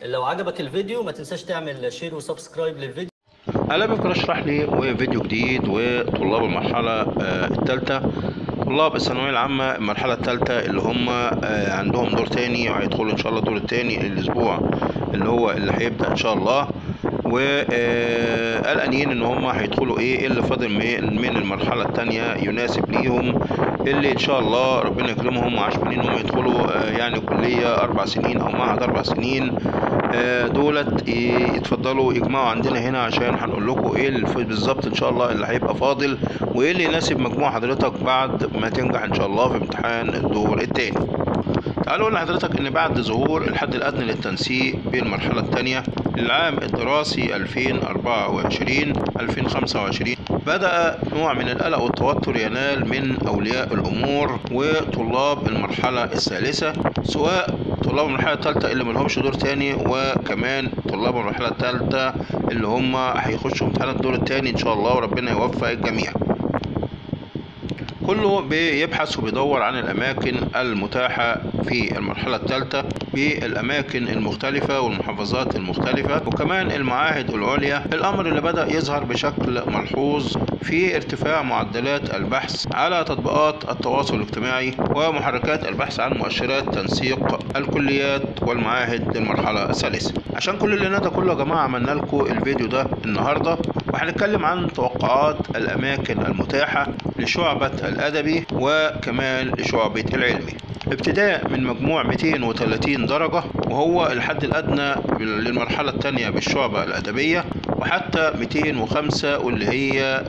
لو عجبك الفيديو ما تنساش تعمل شير وسبسكرايب للفيديو اهلا بكم اشرح لي وفيديو جديد وطلاب المرحله الثالثه طلاب الثانويه العامه المرحله الثالثه اللي هم آه، عندهم دور تاني وهيدخلوا ان شاء الله الدور التاني الاسبوع اللي هو اللي هيبدا ان شاء الله وقلقانين ان هم هيدخلوا ايه إيه اللي فاضل من من المرحله الثانيه يناسب ليهم اللي ان شاء الله ربنا يكرمهم وعشمانين ان هم يدخلوا آه، يعني كليه اربع سنين او معهد اربع سنين آه، دولت ي- يتفضلوا يجمعوا عندنا هنا عشان هنقول لكم ايه اللي في- بالظبط ان شاء الله اللي هيبقى فاضل وايه اللي يناسب مجموع حضرتك بعد ما تنجح ان شاء الله في امتحان الدور الثاني تعالوا اقول لحضرتك ان بعد ظهور الحد الادنى للتنسيق بالمرحله الثانيه للعام الدراسي 2024 2025 بدأ نوع من القلق والتوتر ينال من أولياء الأمور وطلاب المرحلة الثالثة سواء طلاب المرحلة الثالثة اللي ملهمش دور تاني وكمان طلاب المرحلة الثالثة اللي هم هيخشوا امتحان الدور التاني إن شاء الله وربنا يوفق الجميع كله بيبحث وبيدور عن الأماكن المتاحة في المرحلة الثالثة بالأماكن المختلفة والمحافظات المختلفة وكمان المعاهد العليا الأمر اللي بدأ يظهر بشكل ملحوظ في ارتفاع معدلات البحث على تطبيقات التواصل الاجتماعي ومحركات البحث عن مؤشرات تنسيق الكليات والمعاهد للمرحلة الثالثة عشان كل اللي ده كله يا جماعة عملنا لكم الفيديو ده النهاردة وهنتكلم عن توقعات الأماكن المتاحة لشعبة الأدبي وكمان لشعبة العلمي ابتداء من مجموع 230 درجة وهو الحد الأدنى للمرحلة الثانية بالشعبة الأدبية وحتى 205 واللي هي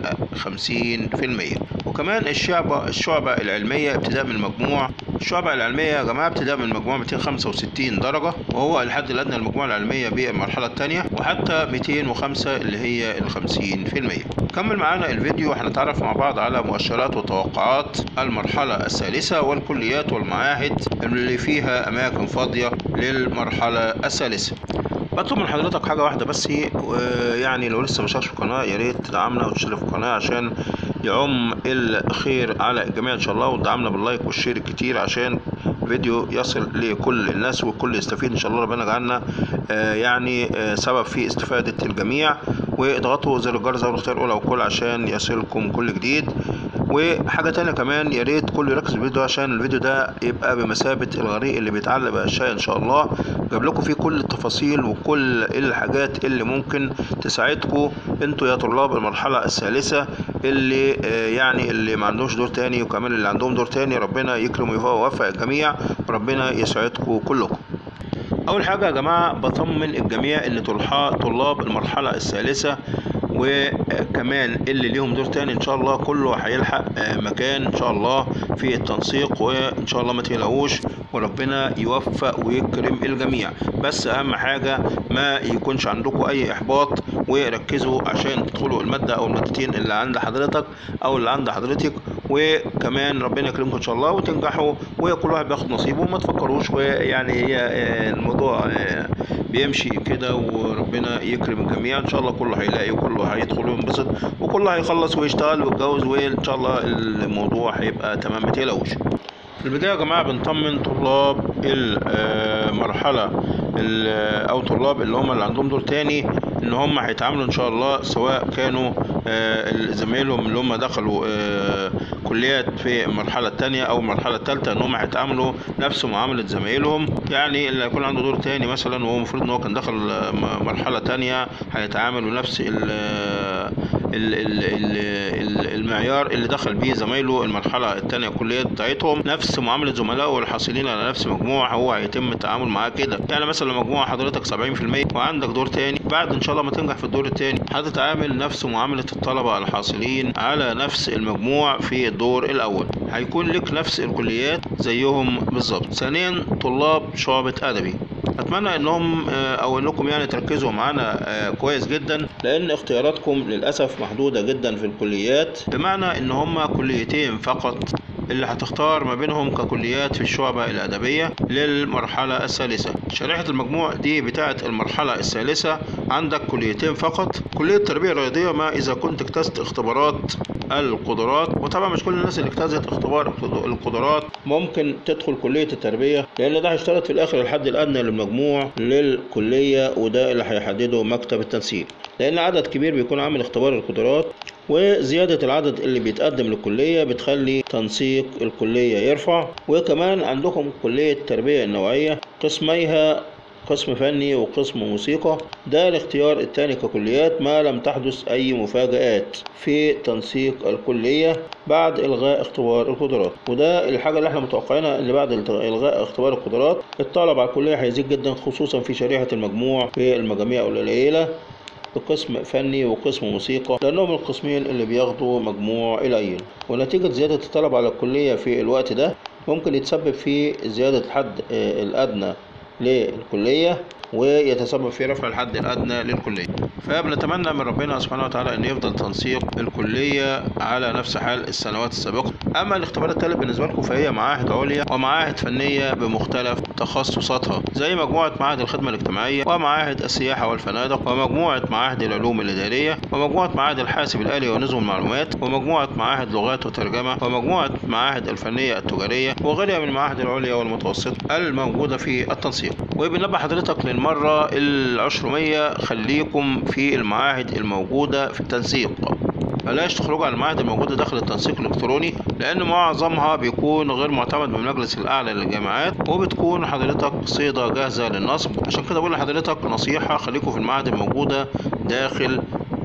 50% وكمان الشعبة الشعبة العلمية ابتداء من المجموع الشعبة العلمية يا جماعة ابتداء من المجموع 265 درجة وهو الحد الأدنى للمجموع العلمية بالمرحلة الثانية وحتى 205 اللي هي ال 50% كمل معانا الفيديو هنتعرف مع بعض على مؤشرات وتوقعات المرحلة الثالثة والكليات والمعاهد اللي فيها أماكن فاضية للمرحلة الثالثة بطلب من حضرتك حاجة واحدة بس يعني لو لسه مشاركش في القناة يا ريت تدعمنا وتشترك في القناة عشان يعم الخير على الجميع إن شاء الله وتدعمنا باللايك والشير الكتير عشان فيديو يصل لكل الناس والكل يستفيد إن شاء الله ربنا يجعلنا آه، يعني آه، سبب في استفادة الجميع واضغطوا زر الجرس أو الاختيار الأولى والكل عشان يصلكم كل جديد وحاجة تانية كمان يا ريت كله يركز في الفيديو عشان الفيديو ده يبقى بمثابة الغريق اللي بيتعلق بأشياء إن شاء الله جاب لكم فيه كل التفاصيل وكل الحاجات اللي ممكن تساعدكم انتوا يا طلاب المرحلة الثالثة اللي آه، يعني اللي ما عندهمش دور تاني وكمان اللي عندهم دور تاني ربنا يكرم ويوفق الجميع وربنا يسعدكم كلكم اول حاجه يا جماعه بطمن الجميع ان طلحاء طلاب المرحله الثالثه وكمان اللي ليهم دور تاني ان شاء الله كله هيلحق آه، مكان ان شاء الله في التنسيق وان شاء الله ما تقلقوش وربنا يوفق ويكرم الجميع بس اهم حاجه ما يكونش عندكم اي احباط وركزوا عشان تدخلوا الماده او المادتين اللي عند حضرتك او اللي عند حضرتك وكمان ربنا يكرمكم ان شاء الله وتنجحوا وكل واحد بياخد نصيبه وما تفكروش ويعني هي آه، الموضوع آه، بيمشي كده وربنا يكرم الجميع ان شاء الله كله هيلاقي وكله هيدخل وينبسط وكله هيخلص ويشتغل ويتجوز وان شاء الله الموضوع هيبقى تمام ما تقلقوش في البداية يا جماعة بنطمن طلاب المرحلة ال- أو طلاب اللي هم اللي عندهم دور تاني إن هم هيتعاملوا إن شاء الله سواء كانوا آه، زمايلهم اللي هم دخلوا آه، كليات في المرحلة التانية أو المرحلة التالتة إن هم هيتعاملوا نفس معاملة زمايلهم يعني اللي هيكون عنده دور تاني مثلا وهو المفروض إن هو كان دخل آه، م- مرحلة تانية هيتعامل بنفس ال- ال- ال- ال- ال- المعيار اللي دخل بيه زمايله المرحلة التانية الكليات بتاعتهم نفس معاملة زملائه الحاصلين على نفس مجموع هو هيتم التعامل معاه كده يعني مثلا لو مجموع حضرتك 70% وعندك دور تاني بعد ان شاء الله ما تنجح في الدور التاني هتتعامل نفس معاملة الطلبة الحاصلين على نفس المجموع في الدور الأول هيكون لك نفس الكليات زيهم بالظبط ثانيا طلاب شعبة أدبي اتمنى انهم آه، او انكم يعني تركزوا معانا آه، كويس جدا لان اختياراتكم للاسف محدوده جدا في الكليات بمعنى ان هما كليتين فقط اللي هتختار ما بينهم ككليات في الشعبة الأدبية للمرحلة الثالثة شريحة المجموع دي بتاعة المرحلة الثالثة عندك كليتين فقط كلية التربية الرياضية ما إذا كنت اجتزت اختبارات القدرات وطبعا مش كل الناس اللي اجتازت اختبار القدرات ممكن تدخل كلية التربية لأن ده هيشترط في الآخر الحد الأدنى للمجموع للكلية وده اللي هيحدده مكتب التنسيق لأن عدد كبير بيكون عامل اختبار القدرات وزيادة العدد اللي بيتقدم للكلية بتخلي تنسيق الكلية يرفع وكمان عندكم كلية التربية النوعية قسميها قسم فني وقسم موسيقى ده الاختيار الثاني ككليات ما لم تحدث أي مفاجآت في تنسيق الكلية بعد إلغاء اختبار القدرات وده الحاجة اللي احنا متوقعينها إن بعد إلغاء اختبار القدرات الطلب على الكلية هيزيد جدا خصوصا في شريحة المجموع في المجاميع القليلة قسم فني وقسم موسيقى لأنهم القسمين اللي بياخدوا مجموع قليل ونتيجة زيادة الطلب على الكلية في الوقت ده ممكن يتسبب في زيادة الحد الأدنى للكلية ويتسبب في رفع الحد الأدنى للكلية فبنتمنى من ربنا سبحانه وتعالى أن يفضل تنسيق الكلية على نفس حال السنوات السابقة أما الاختبار الثالث بالنسبة لكم فهي معاهد عليا ومعاهد فنية بمختلف تخصصاتها زي مجموعة معاهد الخدمة الاجتماعية ومعاهد السياحة والفنادق ومجموعة معاهد العلوم الإدارية ومجموعة معاهد الحاسب الآلي ونظم المعلومات ومجموعة معاهد لغات وترجمة ومجموعة معاهد الفنية التجارية وغيرها من المعاهد العليا والمتوسطة الموجودة في التنسيق وبنبه حضرتك للمرة العشرمية خليكم في المعاهد الموجودة في التنسيق بلاش تخرجوا عن المعاهد الموجودة داخل التنسيق الإلكتروني لأن معظمها بيكون غير معتمد من المجلس الأعلى للجامعات وبتكون حضرتك صيدة جاهزة للنصب عشان كده بقول لحضرتك نصيحة خليكم في المعاهد الموجودة داخل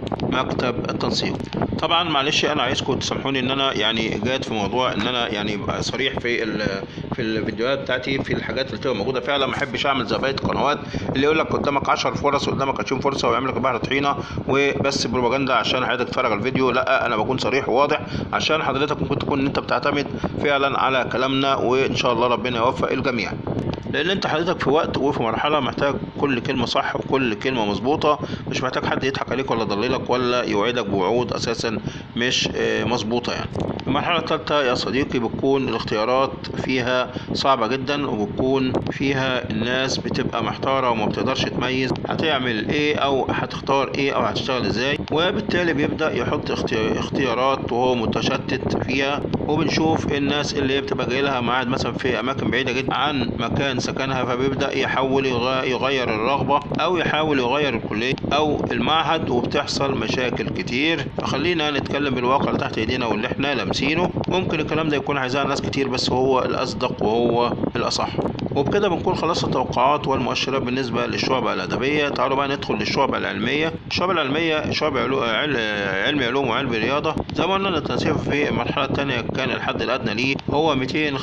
مكتب التنسيق طبعا معلش انا عايزكم تسامحوني ان انا يعني جات في موضوع ان انا يعني ابقى صريح في في الفيديوهات بتاعتي في الحاجات اللي تبقى موجوده فعلا ما احبش اعمل زي بقيه القنوات اللي يقول لك قدامك 10 فرص قدامك 20 فرصه ويعمل لك بحر طحينه وبس بروباجندا عشان حضرتك تتفرج على الفيديو لا انا بكون صريح وواضح عشان حضرتك ممكن تكون انت بتعتمد فعلا على كلامنا وان شاء الله ربنا يوفق الجميع لان انت حضرتك في وقت وفي مرحله محتاج كل كلمه صح وكل كلمه مظبوطه مش محتاج حد يضحك عليك ولا يضللك ولا يوعدك بوعود اساسا مش مظبوطه يعني المرحله الثالثه يا صديقي بتكون الاختيارات فيها صعبه جدا وبتكون فيها الناس بتبقى محتاره وما بتقدرش تميز هتعمل ايه او هتختار ايه او هتشتغل ازاي وبالتالي بيبدا يحط اختيارات وهو متشتت فيها وبنشوف الناس اللي بتبقى جاي لها معاد مثلا في اماكن بعيده جدا عن مكان سكنها فبيبدا يحاول يغير الرغبه او يحاول يغير الكليه او المعهد وبتحصل مشاكل كتير فخلينا نتكلم بالواقع اللي تحت ايدينا واللي احنا لامسينه ممكن الكلام ده يكون عايزاه ناس كتير بس هو الاصدق وهو الاصح وبكده بنكون خلصنا التوقعات والمؤشرات بالنسبة للشعبة الأدبية تعالوا بقى ندخل للشعبة العلمية الشعبة العلمية شعبة علو... عل... علم علوم وعلم رياضة زي ما قلنا إن التنسيق في المرحلة الثانية كان الحد الأدنى ليه هو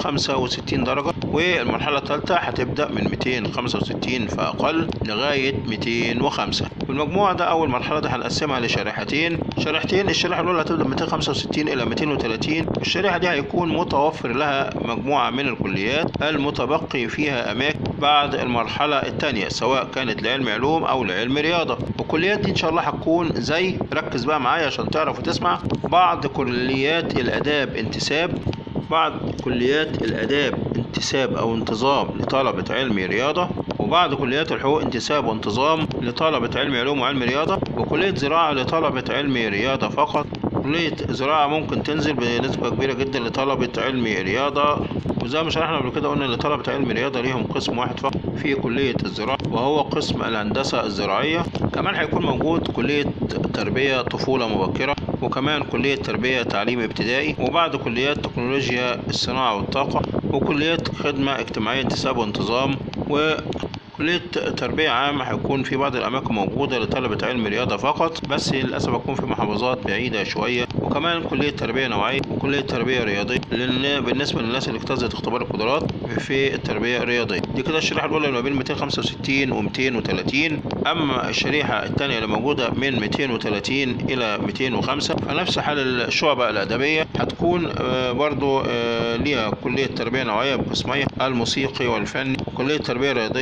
265 درجة والمرحلة الثالثة هتبدأ من 265 فأقل لغاية 205 والمجموعة ده أول مرحلة ده هنقسمها لشريحتين شريحتين الشريحة الأولى هتبدأ من 265 إلى 230 الشريحة دي هيكون متوفر لها مجموعة من الكليات المتبقي فيها أماكن بعد المرحلة الثانية سواء كانت لعلم علوم أو لعلم رياضة والكليات دي إن شاء الله هتكون زي ركز بقى معايا عشان تعرف وتسمع بعض كليات الآداب انتساب بعض كليات الآداب انتساب أو انتظام لطلبة علم رياضة وبعض كليات الحقوق انتساب وانتظام لطلبة علم علوم وعلم رياضة وكلية زراعة لطلبة علم رياضة فقط كلية زراعة ممكن تنزل بنسبة كبيرة جدا لطلبة علم رياضة وزي ما شرحنا قبل كده قلنا ان طلبة علم رياضة ليهم قسم واحد فقط في كلية الزراعة وهو قسم الهندسة الزراعية كمان هيكون موجود كلية تربية طفولة مبكرة وكمان كلية تربية تعليم ابتدائي وبعد كليات تكنولوجيا الصناعة والطاقة وكليات خدمة اجتماعية انتساب وانتظام و كلية تربية عامة هيكون في بعض الأماكن موجودة لطلبة علم رياضة فقط بس للأسف هتكون في محافظات بعيدة شوية وكمان كلية تربية نوعية وكلية تربية رياضية لأن بالنسبة للناس اللي اجتازت اختبار القدرات في التربية الرياضية دي كده الشريحة الأولى ما بين 265 و 230 أما الشريحة الثانية اللي موجودة من 230 إلى 205 فنفس حال الشعبة الأدبية هتكون برضو ليها كلية تربية نوعية بقسمية الموسيقي والفني وكلية تربية رياضية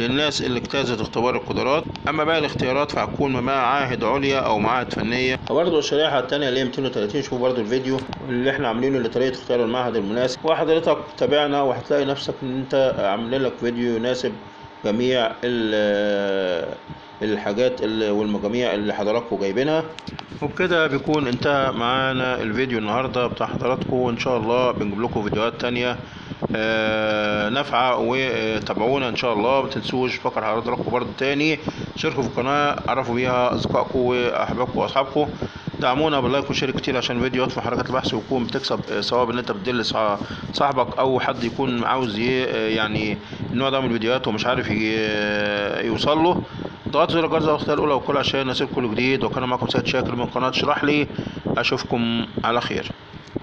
للناس اللي اجتازت اختبار القدرات اما باقي الاختيارات فهتكون معاهد عليا او معاهد فنيه وبرضه الشريحه الثانيه اللي هي 230 شوفوا برضه الفيديو اللي احنا عاملينه لطريقه اختيار المعهد المناسب وحضرتك تابعنا وهتلاقي نفسك ان انت عاملين لك فيديو يناسب جميع ال- الحاجات ال- والمجاميع اللي حضراتكم جايبينها وبكده بيكون انتهى معانا الفيديو النهارده بتاع حضراتكم وان شاء الله بنجيب لكم فيديوهات تانية آه، نافعة وتابعونا ان شاء الله متنسوش فقر حضراتكم برضه تاني شاركوا في القناة عرفوا بيها اصدقائكم واحبابكم واصحابكم دعمونا باللايك وشير كتير عشان الفيديو يطفى حركات البحث ويكون بتكسب آه، ثواب ان انت بتدل صح- صاحبك او حد يكون عاوز ي- آه، يعني النوع ده من الفيديوهات ومش عارف ي- آه، يوصل له ضغطوا زر الجرس واختار الاولى والكل عشان يصير كل جديد وكان معكم سيد شاكر من قناة اشرح لي اشوفكم على خير